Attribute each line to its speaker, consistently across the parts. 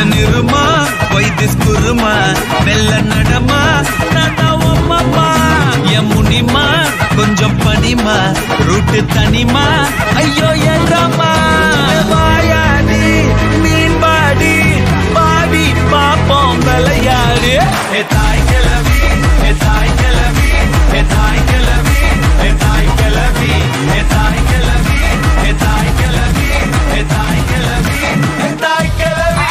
Speaker 1: என் இருமா வைத்திஸ் குருமா வெள்ள நடமா நடவம்மா என் முனிமா கொஞ்சம் பனிமா ரூட்டு தனிமா ஐயோ என்றம்மா வாயாடி மீன் பாடி பாடி பாப்போம் விளையாடு ஏ தாய் கிளவி ஏ தாய் கிளவி ஏ தாய் கிளவி ஏ தாய் கிளவி ஏ தாய் கிளவி ஏ தாய் கிளவி ஏ தாய் கிளவி ஏ தாய் கிளவி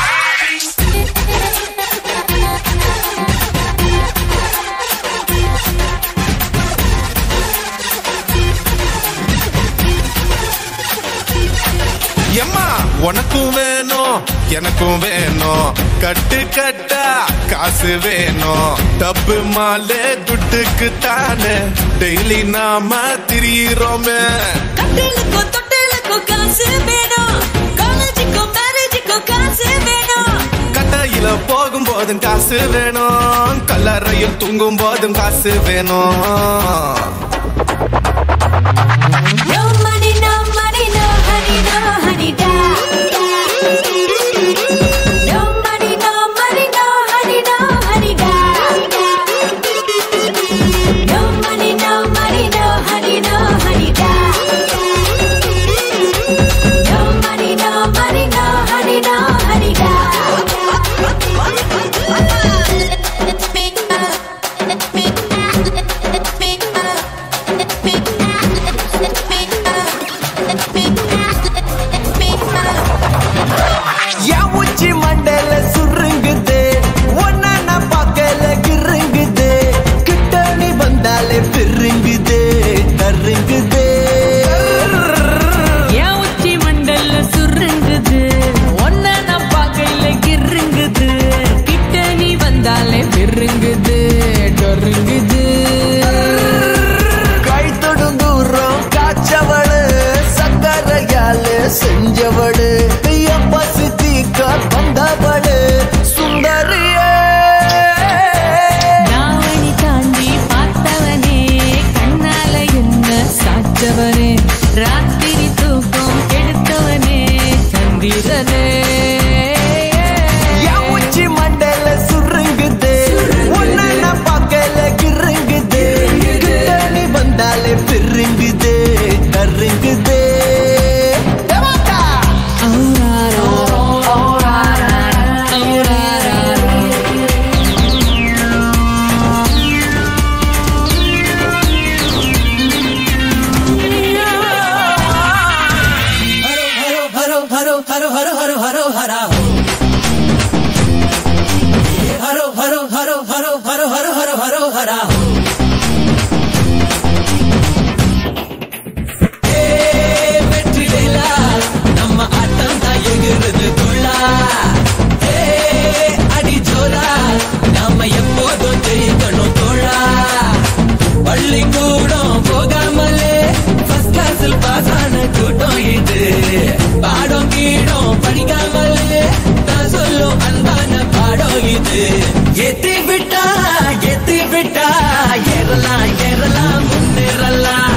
Speaker 2: எம்மா உனக்கும் வேணும் எனக்கும் வேணும் கட்டு கட்டா காசு வேணும் டப்பு மாலே துட்டுக்கு தானே டெய்லி நாம திரியிறோமே
Speaker 3: கட்டிலுக்கும் தொட்டிலுக்கும் காசு வேணும் காலேஜுக்கும் மேரேஜுக்கும் காசு வேணும்
Speaker 2: கட்டையில போகும் போதும் காசு வேணும் கல்லறையில் தூங்கும் போதும் காசு வேணும்
Speaker 3: No money, no money, no honey, no honey, da. No money, no money, no honey, no honey, da. No money, no money, no honey, no honey, da. No money, no money, no honey, no honey,
Speaker 1: என் உச்சி மண்டையில சுருங்குது ஒன்ன நான் பார்க்கல கிருங்குது கிட்ட நீ வந்தாலே பெருங்குது தருங்குது
Speaker 4: என் உச்சி மண்டல்ல சுருங்குது ஒன்ன நான் பார்க்கையில கிருங்குது கிட்ட நீ வந்தாலே பெருங்குது டொருங்குது
Speaker 1: கை தொடும் தூரம் காய்ச்சவளு சக்கரையால செஞ்சவளு என் பசி தீக்க வந்தவளு சுந்தரியே
Speaker 4: தாவணி தாண்டி பார்த்தவனே கண்ணால என்ன சாச்சவனே ராத்திரி தூக்கம் கெடுத்தவனே சந்திரனே
Speaker 1: என் உச்சி மண்டையில சுருங்குது உன்னை நான் பார்க்கல கிருங்குது கிட்ட நீ வந்தாலே பெருங்குது கருங்குது
Speaker 4: ஔராரா, ஔராரா, ஔராரா.
Speaker 5: நம்ம ஆட்டம் தான் எகிறது துள்ளா ஏ, அடி ஜோலா நாம எப்போதும் ஜெயிக்கணும் தோழா பள்ளிக்கூடம் போகாமலே ஃபர்ஸ்ட் கிளாஸில் பாஸ் ஆன கூட்டம் இது பாடம் கீடம் படிக்காமலே நான் சொல்லும் அன்பான பாடம் இது எத்தி விட்டா எத்தி விட்டா ஏறலாம் ஏறலாம் முன்னேறலாம்